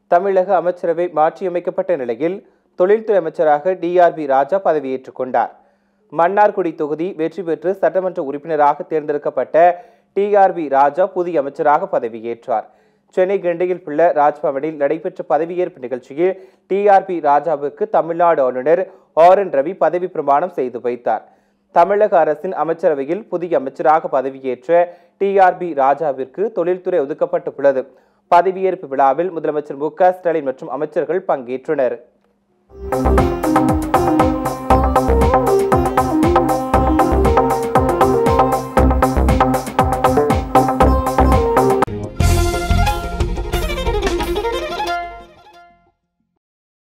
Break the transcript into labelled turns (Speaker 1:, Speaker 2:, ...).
Speaker 1: தமிழக அமைச்சரவை மாற்றியமைக்கப்பட்ட நிலையில் தொழில்துறை அமைச்சராக டிஆர்பி ராஜா பதவியேற்றுக் கொண்டார் மன்னார்குடி தொகுதி வெற்றி பெற்று சட்டமன்ற உறுப்பினராக தேர்ந்தெடுக்கப்பட்ட டிஆர்பி ராஜா புதிய அமைச்சராக பதவியேற்றார் சென்னை கிண்டியில் உள்ள ராஜ்பவனில் நடைபெற்ற பதவியேற்பு நிகழ்ச்சியில் டிஆர்பி ராஜாவுக்கு தமிழ்நாடு ஆளுநர் ஆர் என் ரவி பதவி பிரமாணம் செய்து வைத்தார் தமிழக அரசின் அமைச்சரவையில் புதிய அமைச்சராக பதவியேற்ற டிஆர்பி ராஜாவிற்கு தொழில்துறை ஒதுக்கப்பட்டுள்ளது பதவியேற்பு விழாவில் முதலமைச்சர் மு க ஸ்டாலின் மற்றும் அமைச்சர்கள் பங்கேற்றனர்